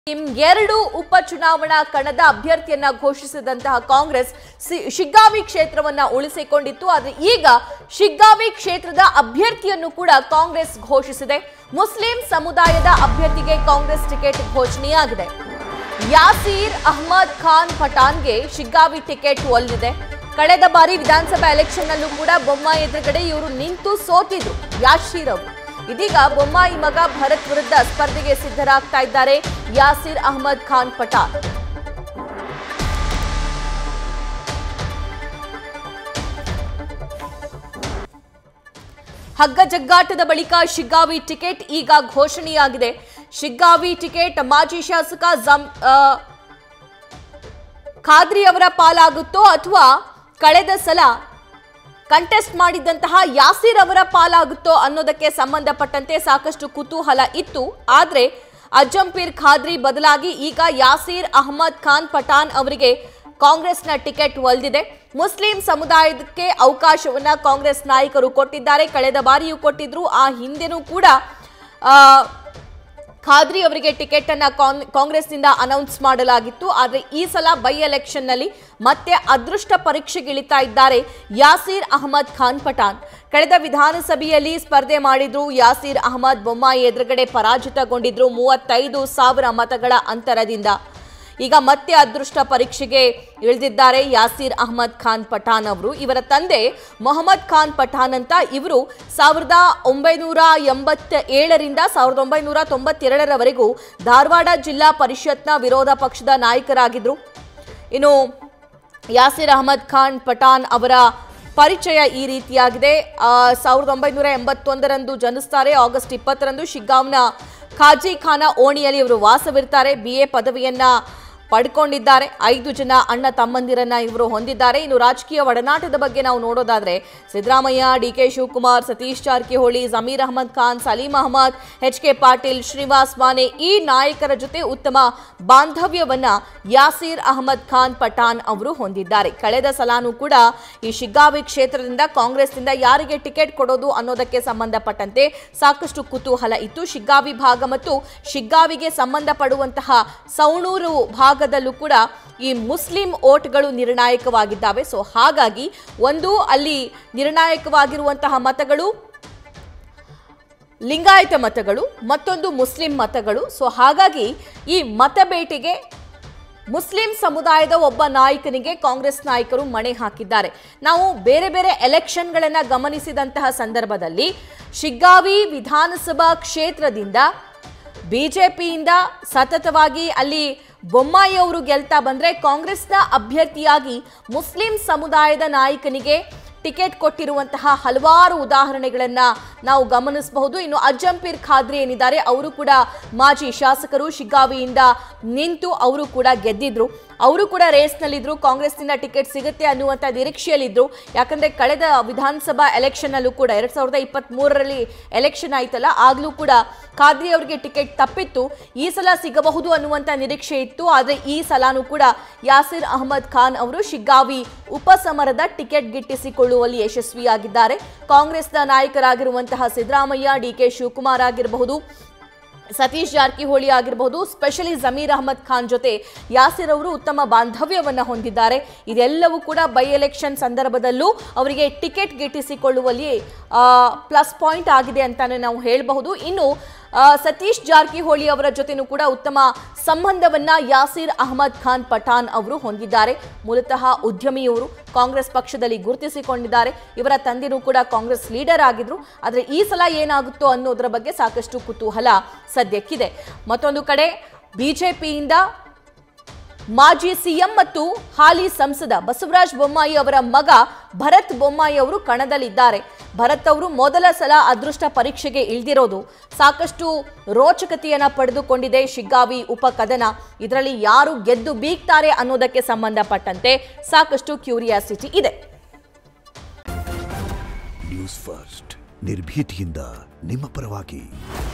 ಇಮ್ ಎರಡು ಉಪಚುನಾವಣಾ ಕಣದ ಅಭ್ಯರ್ಥಿಯನ್ನ ಘೋಷಿಸಿದಂತಹ ಕಾಂಗ್ರೆಸ್ ಸಿ- ಶಿಗ್ಗಾವಿ ಕ್ಷೇತ್ರವನ್ನ ಉಳಿಸಿಕೊಂಡಿತ್ತು ಆದ್ರೆ ಈಗ ಶಿಗ್ಗಾವಿ ಕ್ಷೇತ್ರದ ಅಭ್ಯರ್ಥಿಯನ್ನು ಕೂಡ ಕಾಂಗ್ರೆಸ್ ಘೋಷಿಸಿದೆ ಮುಸ್ಲಿಂ ಸಮುದಾಯದ ಅಭ್ಯರ್ಥಿಗೆ ಕಾಂಗ್ರೆಸ್ ಟಿಕೆಟ್ ಘೋಷಣೆಯಾಗಿದೆ ಯಾಸೀರ್ ಅಹ್ಮದ್ ಖಾನ್ ಪಠಾನ್ಗೆ ಶಿಗ್ಗಾವಿ ಟಿಕೆಟ್ ಒಲ್ಲಿದೆ ಕಳೆದ ಬಾರಿ ವಿಧಾನಸಭಾ ಎಲೆಕ್ಷನ್ ನಲ್ಲೂ ಕೂಡ ಬೊಮ್ಮಾಯಿ ಎದುರುಗಡೆ ಇವರು ನಿಂತು ಸೋತಿದ್ರು ಯಾಶೀರ್ ಅವರು ಇದೀಗ ಬೊಮ್ಮಾಯಿ ಮಗ ಭರತ್ ವಿರುದ್ಧ ಸ್ಪರ್ಧೆಗೆ ಸಿದ್ಧರಾಗ್ತಾ ಇದ್ದಾರೆ ಯಾಸಿರ್ ಅಹಮದ್ ಖಾನ್ ಪಠಾಣ್ ಹಗ್ಗ ಜಗ್ಗಾಟದ ಬಳಿಕ ಶಿಗ್ಗಾವಿ ಟಿಕೆಟ್ ಈಗ ಘೋಷಣೆಯಾಗಿದೆ ಶಿಗ್ಗಾವಿ ಟಿಕೆಟ್ ಮಾಜಿ ಶಾಸಕ ಜಮ್ ಆ, ಖಾದ್ರಿ ಅವರ ಪಾಲಾಗುತ್ತೋ ಅಥವಾ ಕಳೆದ ಸಲ ಕಂಟೆಸ್ಟ್ ಮಾಡಿದ್ದಂತಹ ಯಾಸೀರ್ ಅವರ ಪಾಲಾಗುತ್ತೋ ಅನ್ನೋದಕ್ಕೆ ಸಂಬಂಧಪಟ್ಟಂತೆ ಸಾಕಷ್ಟು ಕುತೂಹಲ ಇತ್ತು ಆದ್ರೆ ಅಜ್ಜಂಪೀರ್ ಖಾದ್ರಿ ಬದಲಾಗಿ ಈಗ ಯಾಸೀರ್ ಅಹಮದ್ ಖಾನ್ ಪಠಾನ್ ಅವರಿಗೆ ಕಾಂಗ್ರೆಸ್ನ ಟಿಕೆಟ್ ಒಲ್ದಿದೆ ಮುಸ್ಲಿಂ ಸಮುದಾಯಕ್ಕೆ ಅವಕಾಶವನ್ನ ಕಾಂಗ್ರೆಸ್ ನಾಯಕರು ಕೊಟ್ಟಿದ್ದಾರೆ ಕಳೆದ ಬಾರಿಯೂ ಕೊಟ್ಟಿದ್ರು ಆ ಹಿಂದೆನೂ ಕೂಡ ಆ, ಖಾದ್ರಿ ಅವರಿಗೆ ಟಿಕೆಟ್ ಅನ್ನ ಕಾನ್- ಕಾಂಗ್ರೆಸ್ನಿಂದ ಅನೌನ್ಸ್ ಮಾಡಲಾಗಿತ್ತು ಆದರೆ ಈ ಸಲ ಬೈ ಎಲೆಕ್ಷನ್ ನಲ್ಲಿ ಮತ್ತೆ ಅದೃಷ್ಟ ಪರೀಕ್ಷೆಗಿಳಿತಾ ಇದ್ದಾರೆ ಯಾಸೀರ್ ಅಹಮದ್ ಖಾನ್ ಪಠಾಣ್ ಕಳೆದ ವಿಧಾನಸಭೆಯಲ್ಲಿ ಸ್ಪರ್ಧೆ ಮಾಡಿದ್ರು ಯಾಸೀರ್ ಅಹಮದ್ ಬೊಮ್ಮಾಯಿ ಎದುರುಗಡೆ ಪರಾಜಿತಗೊಂಡಿದ್ರು ಮೂವತ್ತೈದು ಸಾವಿರ ಮತಗಳ ಅಂತರದಿಂದ ಈಗ ಮತ್ತೆ ಅದೃಷ್ಟ ಪರೀಕ್ಷೆಗೆ ಇಳಿದಿದ್ದಾರೆ ಯಾಸೀರ್ ಅಹಮದ್ ಖಾನ್ ಪಠಾನ್ ಅವರು ಇವರ ತಂದೆ ಮೊಹಮ್ಮದ್ ಖಾನ್ ಪಠಾನ್ ಅಂತ ಇವರು ಸಾವಿರದ ಒಂಬೈನೂರ ಎಂಬತ್ತ ಏಳರಿಂದ ಸಾವಿರದ ಒಂಬೈನೂರ ತೊಂಬತ್ತೆರಡರವರೆಗೂ ಧಾರವಾಡ ಜಿಲ್ಲಾ ಪರಿಷತ್ನ ವಿರೋಧ ಪಕ್ಷದ ನಾಯಕರಾಗಿದ್ದರು ಇನ್ನು ಯಾಸಿರ್ ಅಹಮದ್ ಖಾನ್ ಪಠಾನ್ ಅವರ ಪರಿಚಯ ಈ ರೀತಿಯಾಗಿದೆ ಆ, ಸಾವಿರದ ಒಂಬೈನೂರ ಎಂಬತ್ತೊಂದರಂದು ಜನಿಸ್ತಾರೆ ಆಗಸ್ಟ್ ಇಪ್ಪತ್ತರಂದು ಶಿಗ್ಗಾಂವ್ನ ಖಾಜಿ ಖಾನ ಓಣಿಯಲ್ಲಿ ಇವರು ವಾಸವಿರ್ತಾರೆ ಬಿ ಎ ಪದವಿಯನ್ನ ಪಡ್ಕೊಂಡಿದ್ದಾರೆ ಐದು ಜನ ಅಣ್ಣ ತಮ್ಮಂದಿರನ್ನ ಇವರು ಹೊಂದಿದ್ದಾರೆ ಇನ್ನು ರಾಜಕೀಯ ಒಡನಾಟದ ಬಗ್ಗೆ ನಾವು ನೋಡೋದಾದ್ರೆ Siddaramaiah D K Shivakumar Satish Jarkiholi Zameer Ahmed Khan Saleem Ahmed H K Patil Srinivas Mane ಈ ನಾಯಕರ ಜೊತೆ ಉತ್ತಮ ಬಾಂಧವ್ಯವನ್ನ ಯಾಸೀರ್ ಅಹಮದ್ ಖಾನ್ ಪಠಾಣ್ ಅವರು ಹೊಂದಿದ್ದಾರೆ ಕಳೆದ ಸಲಾನೂ ಕೂಡ ಈ ಶಿಗ್ಗಾವಿ ಕ್ಷೇತ್ರದಿಂದ ಕಾಂಗ್ರೆಸ್ನಿಂದ ಯಾರಿಗೆ ಟಿಕೆಟ್ ಕೊಡೋದು ಅನ್ನೋದಕ್ಕೆ ಸಂಬಂಧಪಟ್ಟಂತೆ ಸಾಕಷ್ಟು ಕುತೂಹಲ ಇತ್ತು ಶಿಗ್ಗಾವಿ ಭಾಗ ಮತ್ತು ಶಿಗ್ಗಾವಿಗೆ ಸಂಬಂಧಪಡುವಂತಹ ಸವಣೂರು ಭಾಗದಲ್ಲೂ ಕೂಡ ಈ ಮುಸ್ಲಿಂ ಓಟ್ಗಳು ನಿರ್ಣಾಯಕವಾಗಿದ್ದಾವೆ ಸೊ ಹಾಗಾಗಿ ಒಂದು ಅಲ್ಲಿ ನಿರ್ಣಾಯಕವಾಗಿರುವಂತಹ ಮತಗಳು ಲಿಂಗಾಯತ ಮತಗಳು ಮತ್ತೊಂದು ಮುಸ್ಲಿಂ ಮತಗಳು ಸೊ ಹಾಗಾಗಿ ಈ ಮತಬೇಟೆಗೆ ಮುಸ್ಲಿಂ ಸಮುದಾಯದ ಒಬ್ಬ ನಾಯಕನಿಗೆ ಕಾಂಗ್ರೆಸ್ ನಾಯಕರು ಮಣೆ ಹಾಕಿದ್ದಾರೆ ನಾವು ಬೇರೆ ಬೇರೆ ಎಲೆಕ್ಷನ್ಗಳನ್ನು ಗಮನಿಸಿದಂತಹ ಸಂದರ್ಭದಲ್ಲಿ ಶಿಗ್ಗಾವಿ ವಿಧಾನಸಭಾ ಕ್ಷೇತ್ರದಿಂದ ಬಿಜೆಪಿಯಿಂದ ಸತತವಾಗಿ ಅಲ್ಲಿ ಬೊಮ್ಮಾಯಿ ಅವರು ಗೆಲ್ತಾ ಬಂದ್ರೆ ಕಾಂಗ್ರೆಸ್ನ ಅಭ್ಯರ್ಥಿಯಾಗಿ ಮುಸ್ಲಿಂ ಸಮುದಾಯದ ನಾಯಕನಿಗೆ ಟಿಕೆಟ್ ಕೊಟ್ಟಿರುವಂತಹ ಹಲವಾರು ಉದಾಹರಣೆಗಳನ್ನ ನಾವು ಗಮನಿಸಬಹುದು ಇನ್ನು ಅಜ್ಜಂಪೀರ್ ಖಾದ್ರಿ ಏನಿದ್ದಾರೆ ಅವರು ಕೂಡ ಮಾಜಿ ಶಾಸಕರು ಶಿಗ್ಗಾವಿಯಿಂದ ನಿಂತು ಅವರು ಕೂಡ ಗೆದ್ದಿದ್ರು ಅವರು ಕೂಡ ರೇಸ್ನಲ್ಲಿದ್ರು ಕಾಂಗ್ರೆಸ್ನಿಂದ ಟಿಕೆಟ್ ಸಿಗುತ್ತೆ ಅನ್ನುವಂಥ ನಿರೀಕ್ಷೆಯಲ್ಲಿದ್ರು ಯಾಕಂದ್ರೆ ಕಳೆದ ವಿಧಾನಸಭಾ ಎಲೆಕ್ಷನ್ ಅಲ್ಲೂ ಕೂಡ ಎರಡ್ ಸಾವಿರದ ಇಪ್ಪತ್ತ್ ಮೂರರಲ್ಲಿ ಎಲೆಕ್ಷನ್ ಆಯ್ತಲ್ಲ ಆಗ್ಲೂ ಕೂಡ ಖಾದ್ರಿ ಅವರಿಗೆ ಟಿಕೆಟ್ ತಪ್ಪಿತ್ತು ಈ ಸಲ ಸಿಗಬಹುದು ಅನ್ನುವಂಥ ನಿರೀಕ್ಷೆ ಇತ್ತು ಆದರೆ ಈ ಸಲಾನೂ ಕೂಡ ಯಾಸಿರ್ ಅಹಮದ್ ಖಾನ್ ಅವರು ಶಿಗ್ಗಾವಿ ಉಪಸಮರದ ಟಿಕೆಟ್ ಗಿಟ್ಟಿಸಿಕೊಳ್ಳುವಲ್ಲಿ ಯಶಸ್ವಿಯಾಗಿದ್ದಾರೆ ಕಾಂಗ್ರೆಸ್ನ ನಾಯಕರಾಗಿರುವಂತಹ ಸಿದ್ದರಾಮಯ್ಯ ಡಿ ಕೆ ಶಿವಕುಮಾರ್ ಆಗಿರಬಹುದು ಸತೀಶ್ ಜಾರಕಿಹೊಳಿ ಆಗಿರಬಹುದು ಸ್ಪೆಷಲಿ ಜಮೀರ್ ಅಹಮದ್ ಖಾನ್ ಜೊತೆ ಯಾಸಿರ್ ಅವರು ಉತ್ತಮ ಬಾಂಧವ್ಯವನ್ನ ಹೊಂದಿದ್ದಾರೆ ಇದೆಲ್ಲವೂ ಕೂಡ ಬೈ ಎಲೆಕ್ಷನ್ ಸಂದರ್ಭದಲ್ಲೂ ಅವರಿಗೆ ಟಿಕೆಟ್ ಗಿಟ್ಟಿಸಿಕೊಳ್ಳುವಲ್ಲಿ ಪ್ಲಸ್ ಪಾಯಿಂಟ್ ಆಗಿದೆ ಅಂತಾನೆ ನಾವು ಹೇಳಬಹುದು ಇನ್ನು ಆ, ಸತೀಶ್ ಜಾರಕಿಹೊಳಿ ಅವರ ಜೊತೆನೂ ಕೂಡ ಉತ್ತಮ ಸಂಬಂಧವನ್ನ ಯಾಸಿರ್ ಅಹಮದ್ ಖಾನ್ ಪಠಾಣ್ ಅವರು ಹೊಂದಿದ್ದಾರೆ ಮೂಲತಃ ಉದ್ಯಮಿಯವರು ಕಾಂಗ್ರೆಸ್ ಪಕ್ಷದಲ್ಲಿ ಗುರುತಿಸಿಕೊಂಡಿದ್ದಾರೆ ಇವರ ತಂದೆನೂ ಕೂಡ ಕಾಂಗ್ರೆಸ್ ಲೀಡರ್ ಆಗಿದ್ರು ಆದರೆ ಈ ಸಲ ಏನಾಗುತ್ತೋ ಅನ್ನೋದರ ಬಗ್ಗೆ ಸಾಕಷ್ಟು ಕುತೂಹಲ ಸದ್ಯಕ್ಕಿದೆ ಮತ್ತೊಂದು ಕಡೆ ಬಿಜೆಪಿಯಿಂದ ಮಾಜಿ ಸಿಎಂ ಮತ್ತು ಹಾಲಿ ಸಂಸದ ಬಸವರಾಜ ಬೊಮ್ಮಾಯಿ ಅವರ ಮಗ ಭರತ್ ಬೊಮ್ಮಾಯಿ ಅವರು ಕಣದಲ್ಲಿದ್ದಾರೆ ಭರತ್ ಅವರು ಮೊದಲ ಸಲ ಅದೃಷ್ಟ ಪರೀಕ್ಷೆಗೆ ಇಳಿದಿರೋದು ಸಾಕಷ್ಟು ರೋಚಕತೆಯನ್ನ ಪಡೆದುಕೊಂಡಿದೆ ಶಿಗ್ಗಾವಿ ಉಪಕದನ ಇದರಲ್ಲಿ ಯಾರು ಗೆದ್ದು ಬೀಗ್ತಾರೆ ಅನ್ನೋದಕ್ಕೆ ಸಂಬಂಧಪಟ್ಟಂತೆ ಸಾಕಷ್ಟು ಕ್ಯೂರಿಯಾಸಿಟಿ ಇದೆ ನ್ಯೂಸ್ ಫಸ್ಟ್ ನಿರ್ಭೀತಿಯಿಂದ ನಿಮ್ಮ ಪರವಾಗಿ